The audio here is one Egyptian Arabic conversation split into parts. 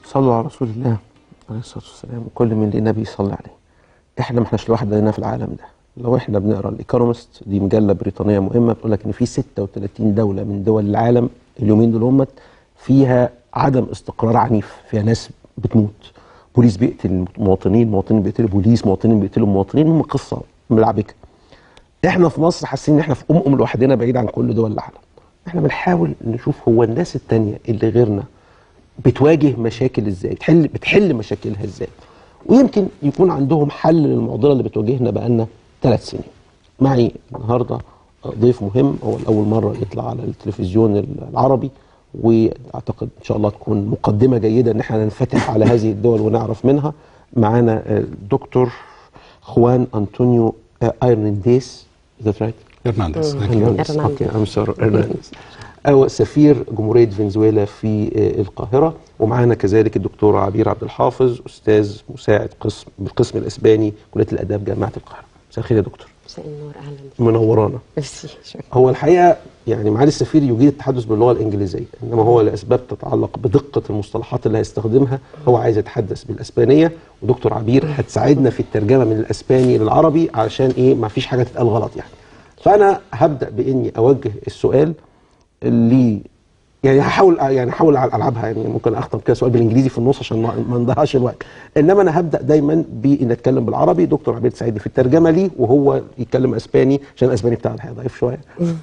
صلوا على رسول الله عليه الصلاه والسلام كل من ليه نبي يصلي عليه احنا ما احناش لوحدنا في العالم ده لو احنا بنقرا الايكونومست دي مجله بريطانيه مهمه بتقول لك ان في 36 دوله من دول العالم اليومين دول هم فيها عدم استقرار عنيف فيها ناس بتموت بوليس بيقتل مواطنين مواطنين بيقتلوا بوليس مواطنين بيقتلوا مواطنين هم قصه ملعبكه احنا في مصر حاسين ان احنا في ام ام لوحدنا بعيد عن كل دول العالم احنا بنحاول نشوف هو الناس التانية اللي غيرنا بتواجه مشاكل ازاي بتحل بتحل مشاكلها ازاي ويمكن يكون عندهم حل للمعضله اللي بتواجهنا بقالنا ثلاث سنين معي النهارده ضيف مهم هو لاول مره يطلع على التلفزيون العربي واعتقد ان شاء الله تكون مقدمه جيده ان احنا ننفتح على هذه الدول ونعرف منها معانا الدكتور خوان انطونيو ايرنانديز is that right? Hernández. Mm. thank you. Hernandez. Okay, I'm sorry. Hernandez. أو سفير جمهورية فنزويلا في آه، القاهرة ومعانا كذلك الدكتور عبير عبد الحافظ أستاذ مساعد قسم بالقسم الإسباني كلية الآداب جامعة القاهرة مساء الخير يا دكتور مساء النور اهلا بك منورانا ميرسي شكرا هو الحقيقة يعني معالي السفير يجيد التحدث باللغة الإنجليزية إنما هو لأسباب تتعلق بدقة المصطلحات اللي هيستخدمها هو عايز يتحدث بالأسبانية ودكتور عبير هتساعدنا في الترجمة من الأسباني للعربي عشان إيه ما فيش حاجة تتقال غلط يعني فأنا هبدأ بإني أوجه السؤال اللي يعني هحاول يعني هحاول العبها يعني ممكن اختم كده سؤال بالانجليزي في النص عشان ما ما نضيعش الوقت انما انا هبدا دايما بان اتكلم بالعربي دكتور عبير تساعدني في الترجمه لي وهو يتكلم اسباني عشان الاسباني بتاعي الحقيقه ضعيف شويه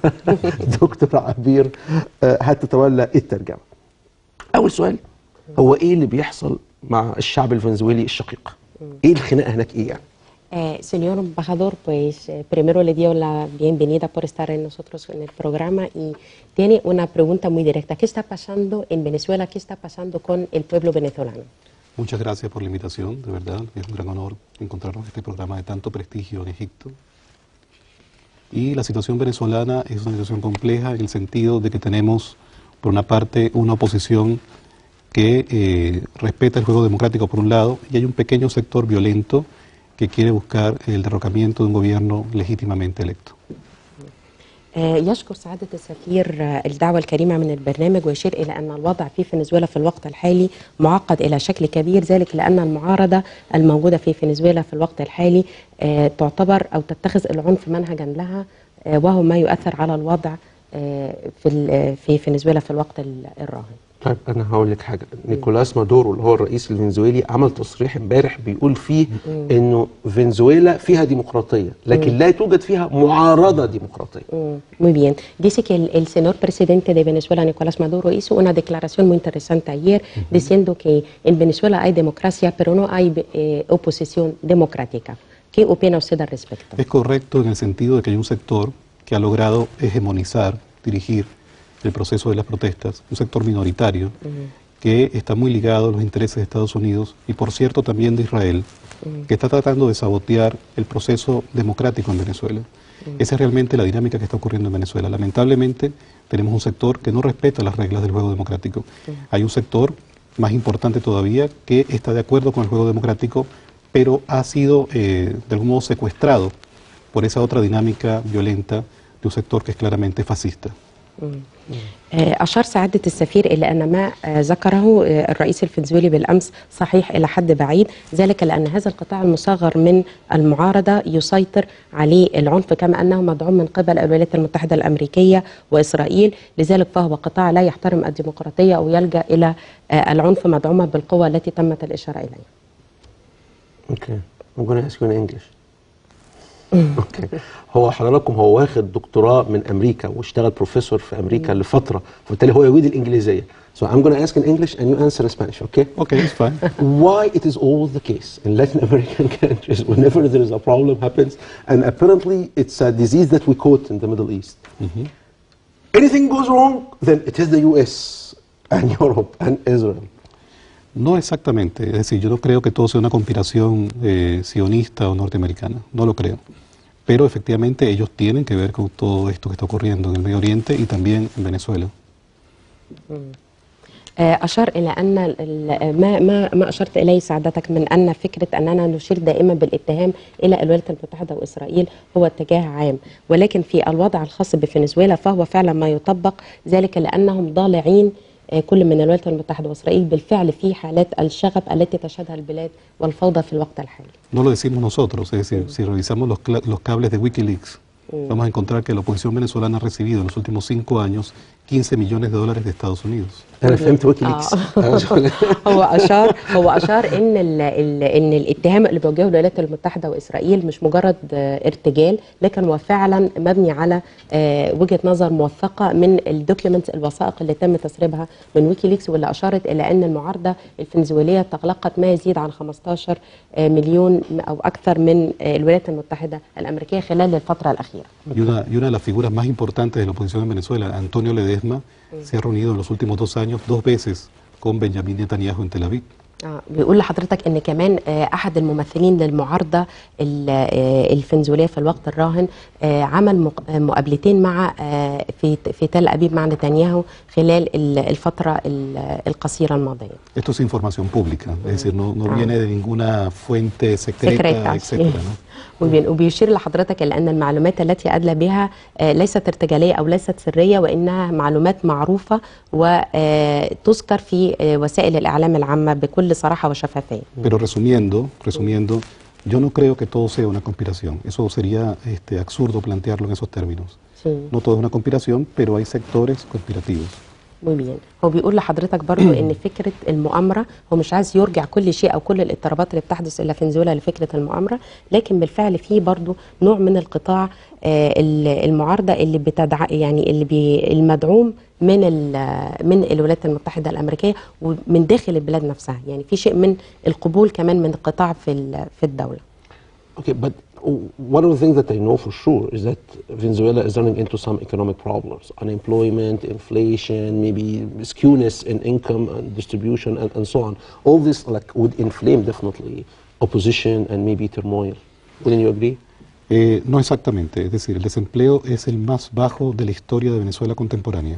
دكتور عبير آه، هتتولى الترجمه اول سؤال هو ايه اللي بيحصل مع الشعب الفنزويلي الشقيق ايه الخناقه هناك ايه يعني Eh, señor embajador, pues eh, primero le dio la bienvenida por estar en nosotros en el programa y tiene una pregunta muy directa. ¿Qué está pasando en Venezuela? ¿Qué está pasando con el pueblo venezolano? Muchas gracias por la invitación, de verdad. Es un gran honor encontrarnos en este programa de tanto prestigio en Egipto. Y la situación venezolana es una situación compleja en el sentido de que tenemos, por una parte, una oposición que eh, respeta el juego democrático por un lado y hay un pequeño sector violento que quiere buscar el derrocamiento de un gobierno legítimamente electo. آه، يشكر سعادة السفير آه، الدعوة الكريمة من البرنامج ويشير إلى أن الوضع في فنزويلا في الوقت الحالي معقد إلى شكل كبير ذلك لأن المعارضة الموجودة في فنزويلا في الوقت الحالي آه، تعتبر أو تتخذ العنف منهجا لها آه، وهو ما يؤثر على الوضع آه، في ال- في فنزويلا في الوقت ال- الراهن طيب انا هقول لك حاجه نيكولاس مادورو اللي هو الرئيس الفنزويلي عمل تصريح امبارح بيقول فيه انه فنزويلا فيها ديمقراطيه لكن لا توجد فيها معارضه ديمقراطيه Mm, Muy bien. Dice que el, el señor presidente de Venezuela, Nicolás Maduro, hizo una declaración muy interesante ayer diciendo que en Venezuela hay democracia, pero no hay eh, oposición democrática. ¿Qué opina usted al respecto? Es correcto en el sentido de que hay un sector que ha logrado hegemonizar, dirigir el proceso de las protestas, un sector minoritario que está muy ligado a los intereses de Estados Unidos y por cierto también de Israel, que está tratando de sabotear el proceso democrático en Venezuela. Esa es realmente la dinámica que está ocurriendo en Venezuela. Lamentablemente tenemos un sector que no respeta las reglas del juego democrático. Hay un sector más importante todavía que está de acuerdo con el juego democrático, pero ha sido eh, de algún modo secuestrado por esa otra dinámica violenta de un sector que es claramente fascista. آه، أشار سعادة السفير إلى أن ما آه، ذكره آه، الرئيس الفنزويلي بالأمس صحيح إلى حد بعيد ذلك لأن هذا القطاع المصغر من المعارضة يسيطر عليه العنف كما أنه مدعوم من قبل الولايات المتحدة الأمريكية وإسرائيل لذلك فهو قطاع لا يحترم الديمقراطية أو يلجأ إلى آه، العنف مدعومة بالقوة التي تمت الإشارة إليها اوكي I'm gonna ask you in English اوكي هو حضراتكم هو واخد دكتوراه من امريكا واشتغل بروفيسور في امريكا لفتره فبالتالي هو يريد الانجليزيه So I'm going to ask in English and you answer in Spanish, okay? Ok, it's fine. Why it is always the case in Latin American countries whenever there is a problem happens, and apparently it's a disease that we caught in the Middle East. Anything goes wrong, then it is the U.S. and Europe and Israel. No exactamente, es decir, yo no creo que todo sea una conspiración eh, sionista o norteamericana, no lo creo. Pero efectivamente ellos tienen que ver con todo esto que está ocurriendo en el Medio Oriente y también en Venezuela. آه، أشار إلى أن ال- ال- ما ما ما أشرت إليه سعادتك من أن فكرة أننا نشير دائما بالاتهام إلى الولايات المتحدة وإسرائيل هو اتجاه عام ولكن في الوضع الخاص بفنزويلا فهو فعلا ما يطبق ذلك لأنهم ضالعين آه، كل من الولايات المتحده واسرائيل بالفعل في حالات الشغب التي تشهدها البلاد والفوضى في الوقت الحالي No lo decimos nosotros, es decir, si revisamos los, cla- los cables de Wikileaks, vamos a encontrar que la oposición venezolana ha recibido en los últimos cinco años 15 millones de dólares de Estados Unidos. انا فهمت ويكيليكس هو اشار هو اشار ان ال ال ان الاتهام اللي بيوجهه الولايات المتحده واسرائيل مش مجرد آه، ارتجال لكن هو فعلا مبني على آه، وجهه نظر موثقه من الدوكيومنتس الوثائق اللي تم تسريبها من ويكيليكس واللي اشارت الى ان المعارضه الفنزويليه تلقت ما يزيد عن 15 آه، مليون او اكثر من آه، الولايات المتحده الامريكيه خلال الفتره الاخيره. Y una, y una de las figuras más importantes de la oposición en Venezuela, Antonio Ledesma, se ha reunido en los últimos dos años dos veces con Benjamín Netanyahu en Tel Aviv. آه، بيقول لحضرتك ان كمان آه، احد الممثلين للمعارضه ال- آه، الفنزويليه في الوقت الراهن آه، عمل مق- آه، مقابلتين مع آه، في في تل ابيب مع نتنياهو خلال ال- الفتره ال- القصيره الماضيه. Esto es información pública, es decir, no, no viene de ninguna fuente secreta, سكرتة etcétera. ¿no? وبي- وبيشير لحضرتك الى ان المعلومات التي ادلى بها آه، ليست ارتجاليه او ليست سريه وانها معلومات معروفه وتذكر في آه، وسائل الاعلام العامه بكل صراحه وشفافيه. Pero resumiendo, resumiendo, yo no creo que todo sea una conspiración. Eso sería este, absurdo plantearlo en esos términos. Sí. No todo es una conspiración, pero hay sectores conspirativos. مبين هو بيقول لحضرتك برضو ان فكره المؤامره هو مش عايز يرجع كل شيء او كل الاضطرابات اللي بتحدث الا فنزويلا لفكره المؤامره لكن بالفعل في برضو نوع من القطاع آه، ال- المعارضه اللي بتدع يعني اللي بي المدعوم من ال- من الولايات المتحده الامريكيه ومن داخل البلاد نفسها يعني في شيء من القبول كمان من القطاع في ال- في الدوله Okay, but one of the things that I know for sure is that Venezuela is running into some economic problems unemployment, inflation, maybe skewness in income and distribution, and, and so on. All this like would inflame definitely opposition and maybe turmoil. Wouldn't you agree? Eh, no exactamente, es decir, el desempleo es el más bajo de la historia de Venezuela contemporánea.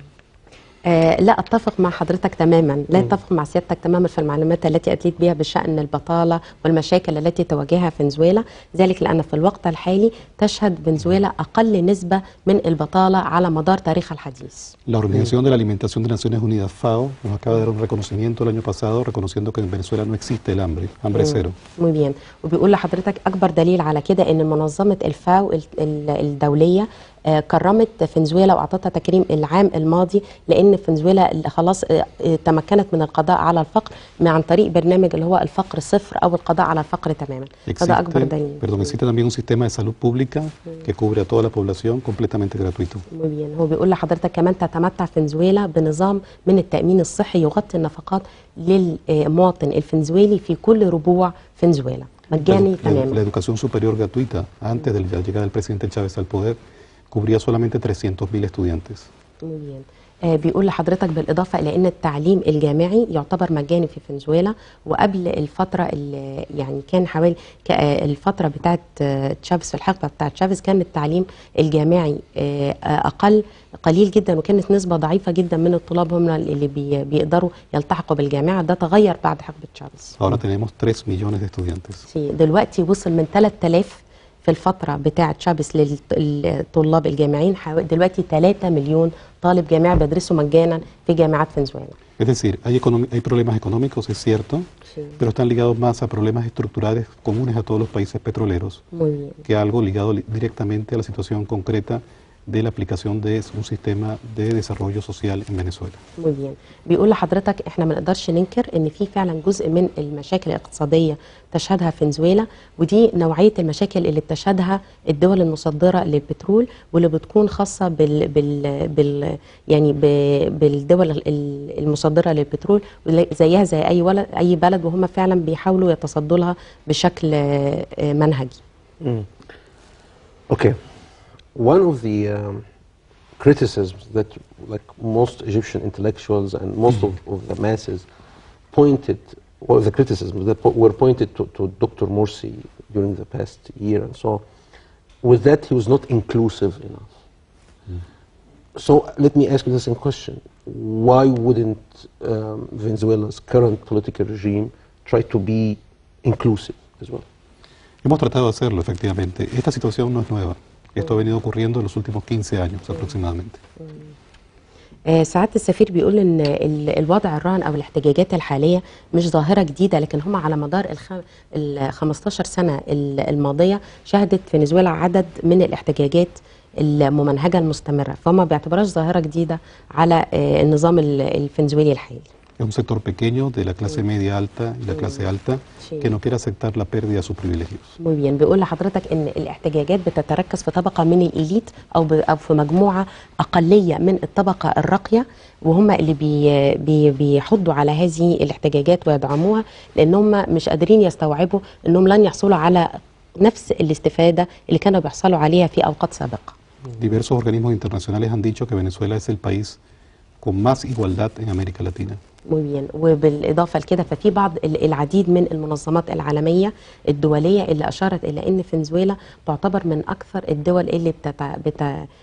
آه لا اتفق مع حضرتك تماما لا اتفق مع سيادتك تماما في المعلومات التي اتيت بها بشان البطاله والمشاكل التي تواجهها فنزويلا ذلك لان في الوقت الحالي تشهد فنزويلا اقل نسبه من البطاله على مدار تاريخها الحديث La Organización de la Alimentación de Naciones Unidas, FAO, nos acaba de dar un reconocimiento el año pasado reconociendo que en Venezuela no existe el hambre, hambre cero. muy bien وبيقول لحضرتك اكبر دليل على كده ان منظمه الفاو ال- ال- الدوليه آه، كرمت فنزويلا واعطتها تكريم العام الماضي لان فنزويلا اللي خلاص آه، آه، تمكنت من القضاء على الفقر من- عن طريق برنامج اللي هو الفقر صفر او القضاء على الفقر تماما فده اكبر Existe, دليل perdón, existe también un sistema de salud pública que cubre a toda la población completamente gratuito. muy bien هو بيقول لحضرتك كمان تتمتع فنزويلا بنظام من التامين الصحي يغطي النفقات للمواطن الفنزويلي في كل ربوع فنزويلا مجاني La, la تماما educación superior gratuita, antes de la llegada del presidente Chávez al poder, cubría solamente 300.000 estudiantes. muy bien آه، بيقول لحضرتك بالإضافة إلى أن التعليم الجامعي يعتبر مجاني في فنزويلا وقبل الفترة اللي يعني كان حوالي ك- آه، الفترة بتاعت آه، تشافيز في الحقبة بتاعت تشافيز كان التعليم الجامعي آه، آه، أقل قليل جدا وكانت نسبة ضعيفة جدا من الطلاب هم اللي بي- بيقدروا يلتحقوا بالجامعة ده تغير بعد حقبة تشافيز Ahora tenemos 3 millones de estudiantes. في- دلوقتي وصل من 3000 في الفترة بتاعة تشابس للطلاب الجامعيين حوا- دلوقتي 3 مليون طالب جامعي بيدرسوا مجانا في جامعات فنزويلا Es decir, hay, economi- hay problemas económicos, es cierto, Sí. pero están ligados más a problemas estructurales comunes a todos los países petroleros Muy bien. que algo ligado li- directamente a la situación concreta de la aplicación de un sistema de desarrollo social en Venezuela. muy bien بيقول لحضرتك احنا ما نقدرش ننكر ان في فعلا جزء من المشاكل الاقتصاديه تشهدها فنزويلا ودي نوعيه المشاكل اللي بتشهدها الدول المصدره للبترول واللي بتكون خاصه بال بال, بال يعني ب بالدول ال- المصدره للبترول وزي- زيها زي اي ولد اي بلد وهم فعلا بيحاولوا يتصدوا لها بشكل آه، آه، منهجي Okay. One of the um, criticisms that like most Egyptian intellectuals and most of, of the masses pointed, or the criticisms that po- were pointed to, to Dr. Morsi during the past year and so on, was that he was not inclusive enough. So let me ask you the same question. Why wouldn't um, Venezuela's current political regime try to be inclusive as well? Hemos tratado de hacerlo, efectivamente. Esta situación no es nueva. Esto ha venido ocurriendo en los últimos 15 años aproximadamente. آه، سعاده السفير بيقول ان ال- الوضع الراهن او الاحتجاجات الحاليه مش ظاهره جديده لكن هم على مدار الخ... ال 15 سنه ال- الماضيه شهدت فنزويلا عدد من الاحتجاجات الممنهجه المستمره فهم ما بيعتبرهاش ظاهره جديده على آه، النظام ال- الفنزويلي الحالي Es un sector pequeño de la clase media alta y la clase alta Sí. que no quiere aceptar la pérdida de sus privilegios. مبين بيقول لحضرتك ان الاحتجاجات بتتركز في طبقه من الاليت او ب- او في مجموعه اقليه من الطبقه الراقيه وهم اللي بي بي بيحضوا على هذه الاحتجاجات ويدعموها لانهم مش قادرين يستوعبوا انهم لن يحصلوا على نفس الاستفاده اللي كانوا بيحصلوا عليها في اوقات سابقه. Diversos organismos internacionales han dicho que Venezuela es el país con más igualdad en América Latina. مبين وبالاضافه لكده ففي بعض ال- العديد من المنظمات العالميه الدوليه اللي اشارت الى ان فنزويلا تعتبر من اكثر الدول اللي بتتع... بت...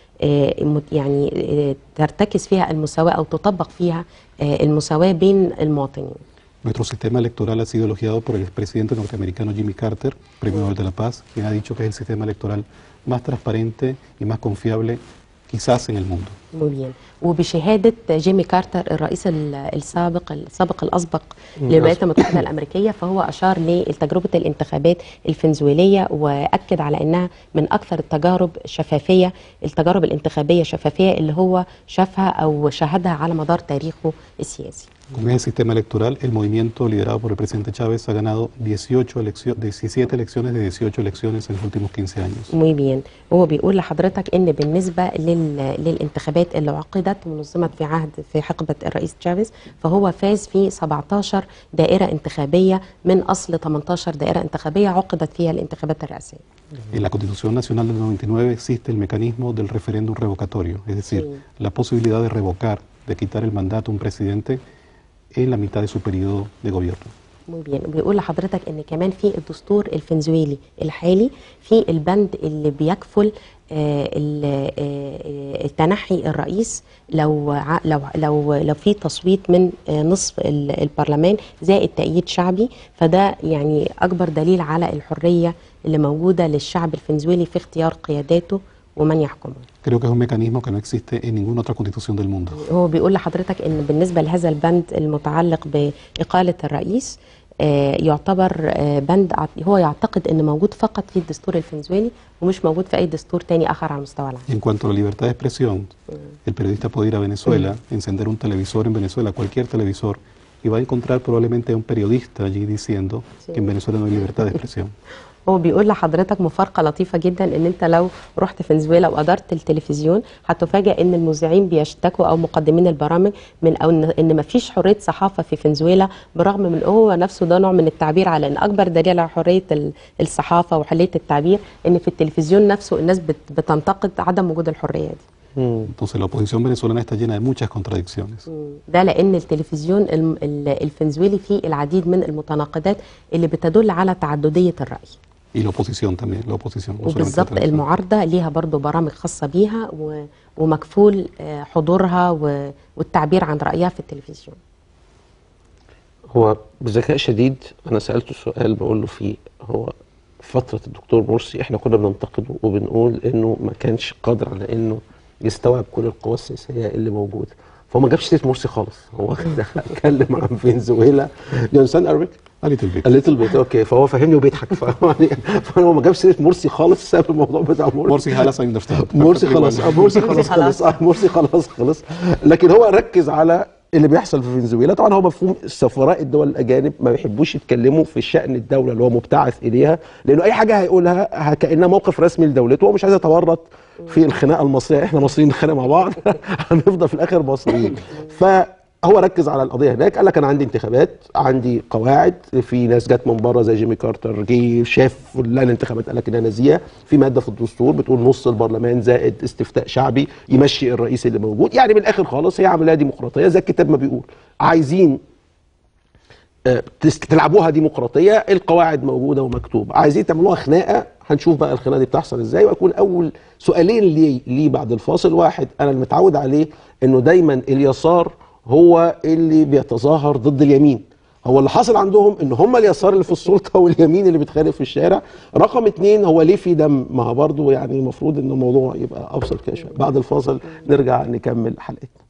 آه، مت- يعني آه، ترتكز فيها المساواه او تطبق فيها آه، المساواه بين المواطنين. Nuestro sistema electoral ha sido elogiado por el expresidente norteamericano Jimmy Carter, Premio Nobel de la Paz, quien ha dicho que es el sistema electoral más transparente y más confiable quizás en el mundo. مبين وبشهاده جيمي كارتر الرئيس ال- السابق السابق الاسبق للولايات المتحده الامريكيه فهو اشار لتجربه الانتخابات الفنزويليه واكد على انها من اكثر التجارب شفافيه التجارب الانتخابيه شفافيه اللي هو شافها او شاهدها على مدار تاريخه السياسي Con ese sistema electoral, el movimiento liderado por el presidente Chávez ha ganado 18 eleccio- 17 elecciones de 18 elecciones en los últimos 15 años. مبين هو بيقول لحضرتك ان بالنسبه لل... للانتخابات اللي عقدت ونظمت في عهد في حقبه الرئيس تشافيز فهو فاز في 17 دائره انتخابيه من اصل 18 دائره انتخابيه عقدت فيها الانتخابات الرئاسيه En la Constitución Nacional del 99 existe el mecanismo del referéndum revocatorio, es decir, Sí. la posibilidad de revocar, de quitar el mandato a un presidente en la mitad de su periodo de gobierno. مبين بيقول لحضرتك ان كمان في الدستور الفنزويلي الحالي في البند اللي بيكفل آه، ال- آه، آه، التنحي الرئيس لو ع- لو لو لو في تصويت من آه، نصف ال- البرلمان زائد تأييد شعبي فده يعني اكبر دليل على الحريه اللي موجوده للشعب الفنزويلي في اختيار قياداته ومن يحكمه Creo que es un mecanismo que no existe en ninguna otra constitución del mundo. هو بيقول لحضرتك ان بالنسبه لهذا البند المتعلق باقاله الرئيس آه، يعتبر آه، بند عط- هو يعتقد ان موجود فقط في الدستور الفنزويلي ومش موجود في اي دستور تاني اخر على مستوى العالم Y en cuanto a la libertad de expresión, el periodista puede ir a Venezuela, encender un televisor en Venezuela, cualquier televisor, y va a encontrar probablemente a un periodista allí diciendo Sí. que en Venezuela no hay libertad de expresión. هو بيقول لحضرتك مفارقه لطيفه جدا ان انت لو رحت فنزويلا وادرت التلفزيون هتفاجئ ان المذيعين بيشتكوا او مقدمين البرامج من او ان ان مفيش حريه صحافه في فنزويلا برغم من هو نفسه ده نوع من التعبير على ان اكبر دليل على حريه ال- الصحافه وحريه التعبير ان في التلفزيون نفسه الناس بت- بتنتقد عدم وجود الحريه دي Entonces la oposición venezolana está llena de muchas contradicciones. ده لان التلفزيون الم- ال- الفنزويلي فيه العديد من المتناقضات اللي بتدل على تعدديه الراي Y la oposición también, la oposición. no solamente la وبالظبط televisión. المعارضه ليها برضو برامج خاصه بيها و- ومكفول آه، حضورها و- والتعبير عن رايها في التلفزيون هو بذكاء شديد انا سالته سؤال بقول له فيه هو فتره الدكتور مرسي احنا كنا بننتقده وبنقول انه ما كانش قادر على انه يستوعب كل القوى السياسيه اللي موجوده فهو ما جابش سيره مرسي خالص هو اتكلم عن فنزويلا يو understand Arabic؟ A little bit. A little bit اوكي فهو فاهمني وبيضحك فهو يعني فهو ما جابش سيره مرسي خالص بسبب الموضوع بتاع مرسي مرسي خلاص understand. مرسي خلاص آه، مرسي خلاص خلص اه مرسي خلاص خلص لكن هو ركز على اللي بيحصل في فنزويلا طبعا هو مفهوم سفراء الدول الاجانب ما بيحبوش يتكلموا في شان الدوله اللي هو مبتعث اليها لانه اي حاجه هيقولها ه- كانها موقف رسمي لدولته هو مش عايز يتورط في الخناقه المصريه احنا مصريين نتخانق مع بعض هنفضل في الاخر مصريين فهو ركز على القضيه هناك قال لك انا عندي انتخابات عندي قواعد في ناس جت من بره زي جيمي كارتر جه شاف لا الانتخابات قال لك انها نزيهه في ماده في الدستور بتقول نص البرلمان زائد استفتاء شعبي يمشي الرئيس اللي موجود يعني من الاخر خالص هي عمليه ديمقراطيه زي الكتاب ما بيقول عايزين آه، تس- تلعبوها ديمقراطيه القواعد موجوده ومكتوبه عايزين تعملوها خناقه هنشوف بقى الخناقه دي بتحصل ازاي ويكون اول سؤالين لي لي بعد الفاصل واحد انا المتعود عليه انه دايما اليسار هو اللي بيتظاهر ضد اليمين هو اللي حاصل عندهم ان هم اليسار اللي في السلطه واليمين اللي بيتخانق في الشارع رقم اتنين هو ليه في دم ما هو برضه يعني المفروض ان الموضوع يبقى ابسط كده شويه بعد الفاصل نرجع نكمل حلقتنا